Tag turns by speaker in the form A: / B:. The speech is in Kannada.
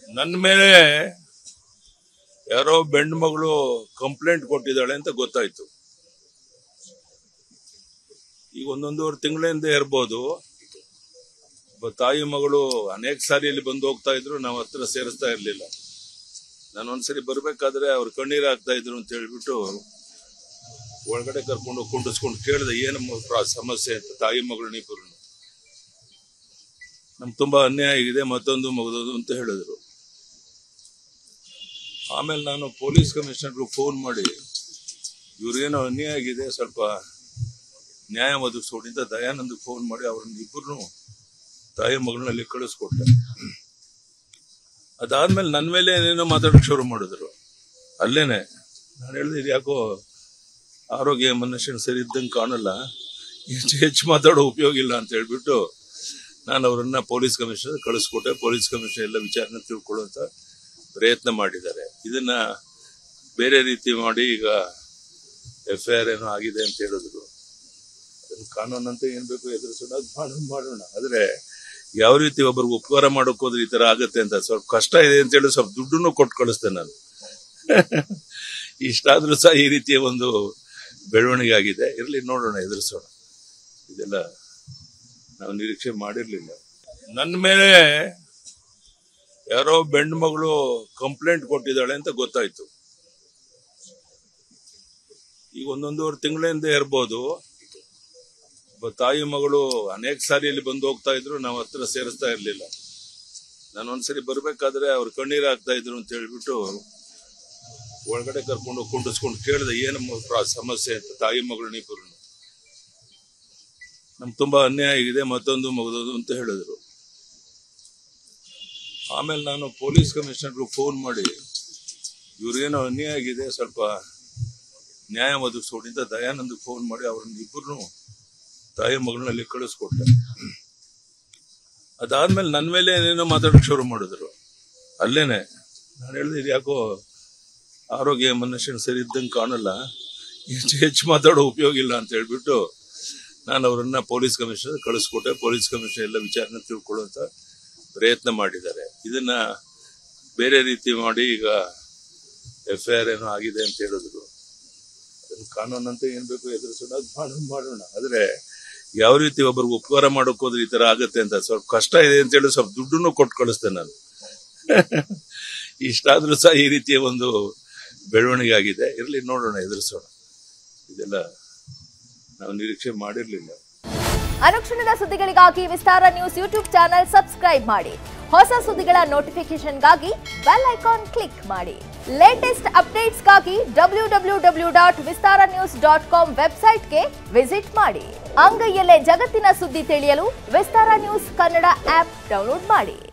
A: ನನ್ನ ಮೇಲೆ ಯಾರೋ ಬೆಂಡ್ ಮಗಳು ಕಂಪ್ಲೇಂಟ್ ಕೊಟ್ಟಿದ್ದಾಳೆ ಅಂತ ಗೊತ್ತಾಯ್ತು ಈಗ ಒಂದೊಂದೂವರೆ ತಿಂಗಳಿಂದ ಇರ್ಬೋದು ಒಬ್ಬ ತಾಯಿ ಮಗಳು ಅನೇಕ ಸಾರಿ ಇಲ್ಲಿ ಬಂದು ಹೋಗ್ತಾ ಇದ್ರು ನಾವು ಹತ್ರ ಸೇರಿಸ್ತಾ ಇರ್ಲಿಲ್ಲ ನಾನು ಒಂದ್ಸರಿ ಬರ್ಬೇಕಾದ್ರೆ ಅವ್ರು ಕಣ್ಣೀರ್ ಹಾಕ್ತಾ ಇದ್ರು ಅಂತ ಹೇಳ್ಬಿಟ್ಟು ಒಳಗಡೆ ಕರ್ಕೊಂಡು ಹೋಗಿ ಕುಂಡಿಸ್ಕೊಂಡು ಕೇಳಿದೆ ಏನು ಪ್ರ- ಸಮಸ್ಯೆ ಅಂತ ತಾಯಿ ಮಗಳನ್ನಿಬ್ಬರು ನಮ್ಗೆ ತುಂಬಾ ಅನ್ಯಾಯ ಆಗಿದೆ ಮತ್ತೊಂದು ಮಗದೋದು ಅಂತ ಹೇಳಿದ್ರು ಆಮೇಲೆ ನಾನು ಪೊಲೀಸ್ ಕಮಿಷನರ್ಗೆ ಫೋನ್ ಮಾಡಿ ಇವ್ರೇನೋ ಅನ್ಯಾಯ ಆಗಿದೆ ಸ್ವಲ್ಪ ನ್ಯಾಯ ಒದಗಿಸ್ಕೊಡಿ ಅಂತ ದಯಾನಂದ್ ಫೋನ್ ಮಾಡಿ ಅವ್ರನ್ನ ಇಬ್ಬರು ತಾಯಿ ಮಗಳನ್ನಲ್ಲಿ ಕಳಿಸ್ಕೊಟ್ಟೆ ಅದಾದ್ಮೇಲೆ ನನ್ನ ಮೇಲೆ ಏನೇನೋ ಮಾತಾಡಕ್ ಶುರು ಮಾಡಿದ್ರು ಅಲ್ಲೇನೆ ನಾನು ಹೇಳಿದೆ ಇದು ಯಾಕೋ ಆರೋಗ್ಯ ಮನುಷ್ಯನ ಸರಿ ಇದ್ದಂಗೆ ಕಾಣಲ್ಲ ಹೆಚ್ಚು ಹೆಚ್ಚು ಮಾತಾಡೋ ಉಪಯೋಗ ಇಲ್ಲ ಅಂತ ಹೇಳ್ಬಿಟ್ಟು ನಾನು ಅವರನ್ನ ಪೊಲೀಸ್ ಕಮಿಷನರ್ ಕಳಿಸ್ಕೊಟ್ಟೆ ಪೊಲೀಸ್ ಕಮಿಷನರ್ ಎಲ್ಲ ವಿಚಾರಣೆ ತಿಳ್ಕೊಳ್ಳುವಂತ ಪ್ರಯತ್ನ ಮಾಡಿದ್ದಾರೆ ಇದನ್ನ ಬೇರೆ ರೀತಿ ಮಾಡಿ ಈಗ ಎಫ್ ಐ ಆರ್ ಏನೋ ಆಗಿದೆ ಅಂತ ಹೇಳಿದ್ರು ಅದನ್ನ ಕಾನೂನಂತೆ ಏನ್ ಬೇಕು ಎದುರಿಸೋಣ ಅದು ಮಾಡೋಣ ಮಾಡೋಣ ಆದ್ರೆ ಯಾವ ರೀತಿ ಒಬ್ಬರಿಗೆ ಉಪಕಾರ ಮಾಡೋಕ್ ಹೋದ್ರೆ ಈ ತರ ಆಗತ್ತೆ ಅಂತ ಸ್ವಲ್ಪ ಕಷ್ಟ ಇದೆ ಅಂತ ಹೇಳಿ ಸ್ವಲ್ಪ ದುಡ್ಡನ್ನು ಕೊಟ್ಟು ಕಳಿಸ್ತೇನೆ ನಾನು ಇಷ್ಟಾದ್ರೂ ಸಹ ಈ ರೀತಿಯ ಒಂದು ಬೆಳವಣಿಗೆ ಆಗಿದೆ ಇರ್ಲಿ ನೋಡೋಣ ಎದುರಿಸೋಣ ಇದೆಲ್ಲ ನಾವು ನಿರೀಕ್ಷೆ ಮಾಡಿರ್ಲಿಲ್ಲ ನನ್ನ ಮೇಲೆ ಯಾರೋ ಬೆಂಡ್ ಮಗಳು ಕಂಪ್ಲೇಂಟ್ ಕೊಟ್ಟಿದ್ದಾಳೆ ಅಂತ ಗೊತ್ತಾಯ್ತು ಈಗ ಒಂದೊಂದೂವರೆ ತಿಂಗಳಿಂದ ಇರ್ಬೋದು ಒಬ್ಬ ತಾಯಿ ಮಗಳು ಅನೇಕ ಸಾರಿ ಇಲ್ಲಿ ಬಂದು ಹೋಗ್ತಾ ಇದ್ರು ನಾವು ಹತ್ರ ಸೇರಿಸ್ತಾ ಇರ್ಲಿಲ್ಲ ನಾನು ಒಂದ್ಸರಿ ಬರ್ಬೇಕಾದ್ರೆ ಅವ್ರು ಕಣ್ಣೀರ್ ಹಾಕ್ತಾ ಇದ್ರು ಅಂತ ಹೇಳ್ಬಿಟ್ಟು ಒಳಗಡೆ ಕರ್ಕೊಂಡು ಹೋಗಿ ಕುಂಡಿಸ್ಕೊಂಡು ಕೇಳಿದೆ ಏನು ಪ್ರ- ಸಮಸ್ಯೆ ಅಂತ ತಾಯಿ ಮಗಳನ್ನಿಬ್ಬರು ನಮ್ಗೆ ತುಂಬಾ ಅನ್ಯಾಯ ಆಗಿದೆ ಮತ್ತೊಂದು ಮಗದೋದು ಅಂತ ಹೇಳಿದ್ರು ಆಮೇಲೆ ನಾನು ಪೊಲೀಸ್ ಕಮಿಷನರ್ಗೆ ಫೋನ್ ಮಾಡಿ ಇವ್ರೇನೋ ಅನ್ಯಾಯ ಆಗಿದೆ ಸ್ವಲ್ಪ ನ್ಯಾಯ ಒದಗಿಸ್ಕೊಡಿ ಅಂತ ದಯಾನಂದ್ ಫೋನ್ ಮಾಡಿ ಅವ್ರನ್ನ ಇಬ್ಬರು ತಾಯಿ ಮಗಳನ್ನಲ್ಲಿ ಕಳಿಸ್ಕೊಟ್ಟೆ ಅದಾದ್ಮೇಲೆ ನನ್ನ ಮೇಲೆ ಏನೇನೋ ಮಾತಾಡಕ್ ಶುರು ಮಾಡಿದ್ರು ಅಲ್ಲೇನೆ ನಾನು ಹೇಳಿದೆ ಇದು ಯಾಕೋ ಆರೋಗ್ಯ ಮನುಷ್ಯನ ಸರಿ ಇದ್ದಂಗೆ ಕಾಣಲ್ಲ ಹೆಚ್ಚು ಹೆಚ್ಚು ಮಾತಾಡೋ ಉಪಯೋಗ ಇಲ್ಲ ಅಂತ ಹೇಳ್ಬಿಟ್ಟು ನಾನು ಅವರನ್ನ ಪೊಲೀಸ್ ಕಮಿಷನರ್ ಕಳಿಸ್ಕೊಟ್ಟೆ ಪೊಲೀಸ್ ಕಮಿಷನರ್ ಎಲ್ಲ ವಿಚಾರಣೆ ತಿಳ್ಕೊಳ್ಳುವಂತ ಪ್ರಯತ್ನ ಮಾಡಿದ್ದಾರೆ ಇದನ್ನ ಬೇರೆ ರೀತಿ ಮಾಡಿ ಈಗ ಎಫ್ ಐ ಆರ್ ಏನೋ ಆಗಿದೆ ಅಂತ ಹೇಳಿದ್ರು ಅದನ್ನ ಕಾನೂನಂತೆ ಏನ್ ಬೇಕು ಎದುರಿಸೋಣ ಅದು ಮಾಡೋಣ ಮಾಡೋಣ ಆದ್ರೆ ಯಾವ ರೀತಿ ಒಬ್ಬರಿಗೆ ಉಪಕಾರ ಮಾಡೋಕ್ ಹೋದ್ರೆ ಈ ತರ ಆಗತ್ತೆ ಅಂತ ಸ್ವಲ್ಪ ಕಷ್ಟ ಇದೆ ಅಂತ ಹೇಳಿ ಸ್ವಲ್ಪ ದುಡ್ಡನ್ನು ಕೊಟ್ಟು ಕಳಿಸ್ತೇನೆ ನಾನು ಇಷ್ಟಾದ್ರೂ ಸಹ ಈ ರೀತಿಯ ಒಂದು ಬೆಳವಣಿಗೆ ಆಗಿದೆ ಇರ್ಲಿ ನೋಡೋಣ ಎದುರಿಸೋಣ ಇದೆಲ್ಲ ನಾವು ನಿರೀಕ್ಷೆ ಮಾಡಿರ್ಲಿಲ್ಲ
B: ಅನುಕ್ಷಣದ ಸುದ್ದಿಗಳಿಗಾಗಿ Vistara news YouTube channel subscribe ಮಾಡಿ ಹೊಸ ಸುದ್ದಿಗಳ ನೋಟಿಫಿಕೇಶನ್ಗಾಗಿ ಬೆಲ್ ಐಕಾನ್ ಕ್ಲಿಕ್ ಮಾಡಿ ಲೇಟೆಸ್ಟ್ ಅಪ್ಡೇಟ್ಸ್ಗಾಗಿ W W W dot Vistara news dot com ವೆಬ್ಸೈಟ್ಗೆ ವಿಸಿಟ್ ಮಾಡಿ ಅಂಗೈಯಲ್ಲೇ ಜಗತ್ತಿನ ಸುದ್ದಿ ತಿಳಿಯಲು Vistara news Kannada app download ಮಾಡಿ